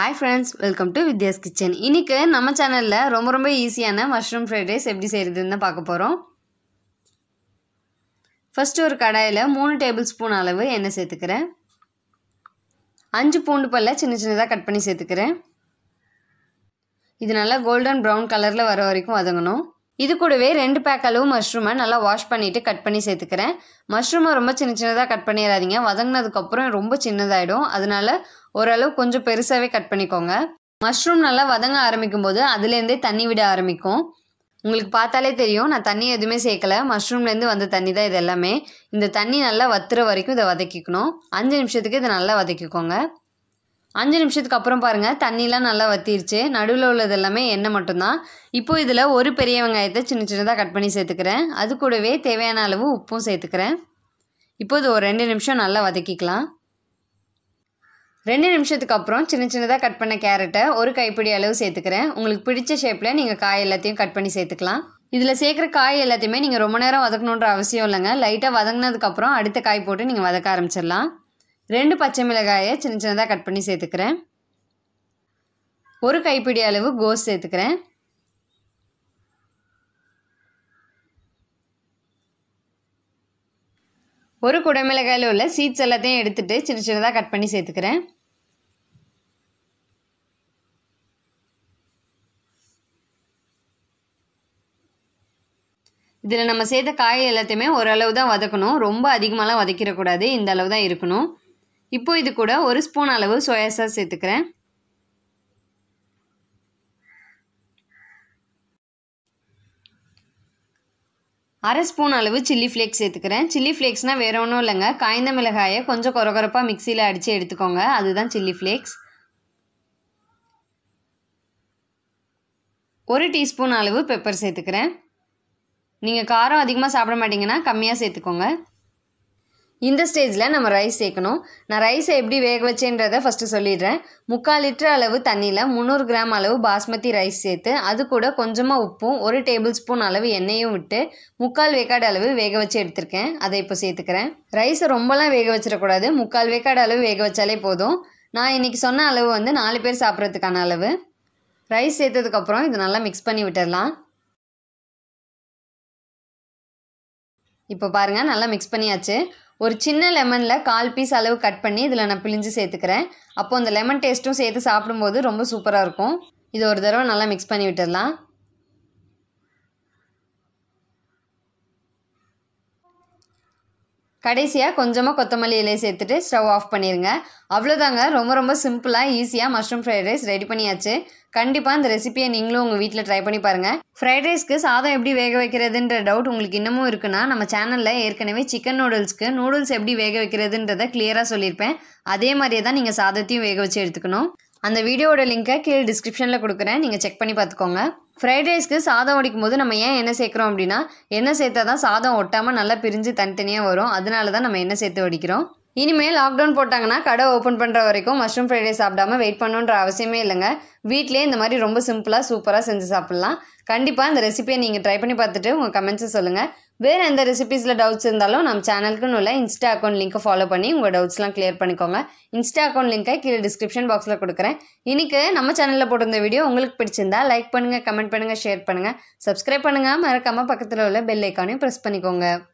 hi friends welcome to Vidya's kitchen இன்னைக்கு நம்ம சேனலில் ரொம்ப ரொம்ப ஈஸியான மஷ்ரூம் ஃப்ரைட் ரைஸ் எப்படி செய்கிறதுன்னு தான் பார்க்க போகிறோம் ஃபஸ்ட்டு ஒரு கடாயில் மூணு டேபிள் ஸ்பூன் அளவு எண்ணெய் சேர்த்துக்கிறேன் அஞ்சு பூண்டு பல்ல சின்ன சின்னதாக கட் பண்ணி சேர்த்துக்கிறேன் இது நல்லா கோல்டன் ப்ரௌன் கலரில் வர வரைக்கும் வதங்கணும் இது கூடவே ரெண்டு பேக் அளவு மஷ்ரூமை நல்லா வாஷ் பண்ணிவிட்டு கட் பண்ணி சேர்த்துக்கிறேன் மஷ்ரூமை ரொம்ப சின்ன சின்னதாக கட் பண்ணிடாதீங்க வதங்கினதுக்கப்புறம் ரொம்ப சின்னதாகிடும் அதனால ஓரளவு கொஞ்சம் பெருசாகவே கட் பண்ணிக்கோங்க மஷ்ரூம் நல்லா வதங்க ஆரம்பிக்கும் போது அதுலேருந்தே தண்ணி விட ஆரம்பிக்கும் உங்களுக்கு பார்த்தாலே தெரியும் நான் தண்ணி எதுவுமே சேர்க்கல மஷ்ரூம்லேருந்து வந்த தண்ணி தான் இது எல்லாமே இந்த தண்ணி நல்லா வத்துற வரைக்கும் இதை வதக்கிக்கணும் அஞ்சு நிமிஷத்துக்கு இதை நல்லா வதக்கிக்கோங்க அஞ்சு நிமிஷத்துக்கு அப்புறம் பாருங்கள் தண்ணிலாம் நல்லா வத்திருச்சு நடுவில் உள்ளது எல்லாமே எண்ணெய் மட்டும்தான் இப்போ இதில் ஒரு பெரிய வெங்காயத்தை சின்ன சின்னதாக கட் பண்ணி சேர்த்துக்கிறேன் அது கூடவே தேவையான அளவு உப்பும் சேர்த்துக்கிறேன் இப்போ இது ஒரு ரெண்டு நிமிஷம் நல்லா வதக்கிக்கலாம் ரெண்டு நிமிஷத்துக்கு அப்புறம் சின்ன சின்னதாக கட் பண்ண கேரட்டை ஒரு கைப்பிடி அளவு சேர்த்துக்கிறேன் உங்களுக்கு பிடிச்ச ஷேப்பில் நீங்கள் காய் எல்லாத்தையும் கட் பண்ணி சேர்த்துக்கலாம் இதில் சேர்க்குற காய் எல்லாத்தையுமே நீங்கள் ரொம்ப நேரம் வதக்கணுன்ற அவசியம் இல்லைங்க லைட்டாக வதங்கினதுக்கப்புறம் அடுத்த காய் போட்டு நீங்கள் வதக்க ஆரம்பிச்சிடலாம் ரெண்டு பச்சை மிளகாயை சின்ன சின்னதாக கட் பண்ணி சேர்த்துக்கிறேன் ஒரு கைப்பிடி அளவு கோஸ் சேர்த்துக்கிறேன் ஒரு குடமிளகாயில் உள்ள சீட்ஸ் எல்லாத்தையும் எடுத்துகிட்டு சின்ன சின்னதாக கட் பண்ணி சேர்த்துக்கிறேன் இதில் நம்ம சேர்த்த காய் எல்லாத்தையுமே ஓரளவு தான் வதக்கணும் ரொம்ப அதிகமாகலாம் வதக்கிடக்கூடாது இந்த அளவு தான் இருக்கணும் இப்போ இது கூட ஒரு ஸ்பூன் அளவு சோயா சாஸ் சேர்த்துக்கிறேன் அரை ஸ்பூன் அளவு சில்லி ஃப்ளேக்ஸ் சேர்த்துக்கிறேன் சில்லி ஃப்ளேக்ஸ்னால் வேறு ஒன்றும் இல்லைங்க காய்ந்த மிளகாயை கொஞ்சம் கொரகொரப்பாக மிக்சியில் அடித்து எடுத்துக்கோங்க அதுதான் சில்லி ஃப்ளேக்ஸ் ஒரு டீஸ்பூன் அளவு பெப்பர் சேர்த்துக்கிறேன் நீங்கள் காரம் அதிகமாக சாப்பிட மாட்டிங்கன்னா கம்மியாக சேர்த்துக்கோங்க இந்த ஸ்டேஜில் நம்ம ரைஸ் சேர்க்கணும் நான் ரைஸை எப்படி வேக வச்சேன்றதை ஃபஸ்ட்டு சொல்லிடுறேன் முக்கால் லிட்டர் அளவு தண்ணியில் முந்நூறு கிராம் அளவு பாஸ்மதி ரைஸ் சேர்த்து அது கூட கொஞ்சமாக உப்பும் ஒரு டேபிள் ஸ்பூன் அளவு எண்ணெயும் விட்டு முக்கால் வேக்காடு அளவு வேக வச்சு எடுத்திருக்கேன் அதை இப்போ சேர்த்துக்கிறேன் ரைஸை ரொம்பலாம் வேக வச்சிடக்கூடாது முக்கால் வேக்காடு அளவு வேக வச்சாலே போதும் நான் இன்றைக்கி சொன்ன அளவு வந்து நாலு பேர் சாப்பிட்றதுக்கான அளவு ரைஸ் சேர்த்ததுக்கப்புறம் இது நல்லா மிக்ஸ் பண்ணி விட்டுடலாம் இப்போ பாருங்கள் நல்லா மிக்ஸ் பண்ணியாச்சு ஒரு சின்ன லெமனில் கால் பீஸ் அளவு கட் பண்ணி இதில் நான் பிழிஞ்சு சேர்த்துக்கிறேன் அப்போ அந்த லெமன் டேஸ்ட்டும் சேர்த்து சாப்பிடும்போது ரொம்ப சூப்பராக இருக்கும் இது ஒரு தடவை நல்லா மிக்ஸ் பண்ணி விட்டுடலாம் கடைசியாக கொஞ்சமாக கொத்தமல்லி இலையை சேர்த்துட்டு ஸ்டவ் ஆஃப் பண்ணிடுங்க அவ்வளோதாங்க ரொம்ப ரொம்ப சிம்பிளாக ஈஸியாக மஷ்ரூம் ஃப்ரைட் ரைஸ் ரெடி பண்ணியாச்சு கண்டிப்பாக இந்த ரெசிபியை நீங்களும் உங்கள் வீட்டில் ட்ரை பண்ணி பாருங்கள் ஃப்ரைட் ரைஸ்க்கு சாதம் எப்படி வேக வைக்கிறதுன்ற டவுட் உங்களுக்கு இன்னமும் இருக்குன்னா நம்ம சேனலில் ஏற்கனவே சிக்கன் நூடுல்ஸ்க்கு நூடுல்ஸ் எப்படி வேக வைக்கிறதுன்றதை கிளியராக சொல்லியிருப்பேன் அதே மாதிரியே தான் நீங்கள் சாதத்தையும் வேக வச்சு எடுத்துக்கணும் அந்த வீடியோவோட லிங்க்கை கீழே டிஸ்கிரிப்ஷனில் கொடுக்குறேன் நீங்கள் செக் பண்ணி பார்த்துக்கோங்க ஃப்ரைட் ரைஸ்க்கு சாதம் ஒடிக்கும் போது நம்ம ஏன் எண்ணெய் சேர்க்குறோம் அப்படின்னா எண்ணெய் சேர்த்தா தான் சாதம் ஒட்டாமல் நல்லா பிரிஞ்சு தனித்தனியாக வரும் அதனால தான் நம்ம எண்ணெய் சேர்த்து வடிக்கிறோம் இனிமேல் லாக்டவுன் போட்டாங்கன்னா கடை ஓப்பன் பண்ணுற வரைக்கும் மஷ்ரூம் ஃப்ரைட் ரைஸ் சாப்பிடாம வெயிட் பண்ணுன்ற அவசியமே இல்லைங்க வீட்டிலே இந்த மாதிரி ரொம்ப சிம்பிளாக சூப்பராக செஞ்சு சாப்பிட்லாம் கண்டிப்பாக இந்த ரெசிபியை நீங்கள் ட்ரை பண்ணி பார்த்துட்டு உங்கள் கமெண்ட்ஸை சொல்லுங்கள் வேறு எந்த ரெசிபீஸில் டவுட்ஸ் இருந்தாலும் நம்ம சேனலுக்குன்னு உள்ள இன்ஸ்டா அக்கௌண்ட் லிங்க்கை ஃபாலோ பண்ணி உங்கள் டவுட்ஸ்லாம் கிளியர் பண்ணிக்கோங்க இன்ஸ்டா அக்கௌண்ட் லிங்க்கை கீழே டிஸ்கிரிப்ஷன் பாக்ஸில் கொடுக்குறேன் இன்றைக்கி நம்ம சேனலில் போட்டிருந்த வீடியோ உங்களுக்கு பிடிச்சிருந்தா லைக் பண்ணுங்கள் கமெண்ட் பண்ணுங்கள் ஷேர் பண்ணுங்கள் சப்ஸ்கிரைப் பண்ணுங்கள் மறக்காமல் பக்கத்தில் உள்ள பெல் ஐக்கானையும் ப்ரெஸ் பண்ணிக்கோங்க